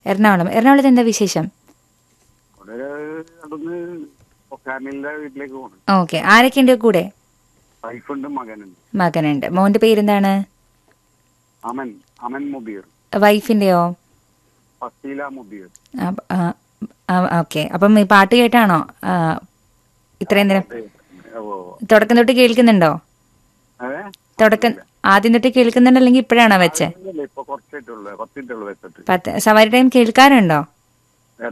എറണാകുളം എറണാകുളത്ത് എന്താ വിശേഷം അവിടെ അവിടുന്ന് ഫാമിലിയുടെ വീട്ടിലേക്ക് പോകണം ഓക്കെ ആരൊക്കെയുണ്ട് കൂടെ വൈഫുണ്ട് മകനുണ്ട് മകനുണ്ട് മോന്റെ പേരെന്താണ് അമൻ അമൻ മുബീർ വൈഫിന്റെയോ ഫസീല മുബീർ ഓക്കെ അപ്പം ഈ പാട്ട് കേട്ടാണോ ആ, ഇത്രയും നേരം അതെ. ഓ തുടക്കം തൊട്ട് കേൾക്കുന്നുണ്ടോ അതെ തുടക്കം ആദ്യം തൊട്ട് കേൾക്കുന്നുണ്ടോ അല്ലെങ്കിൽ ഇപ്പോഴാണോ വെച്ചേ ഇല്ല, ഇപ്പൊ കുറച്ചായിട്ടുള്ളൂ പത്തിട്ടുള്ളൂ വെച്ചിട്ട് പത്ത് സവാരി ടൈം കേൾക്കാറുണ്ടോ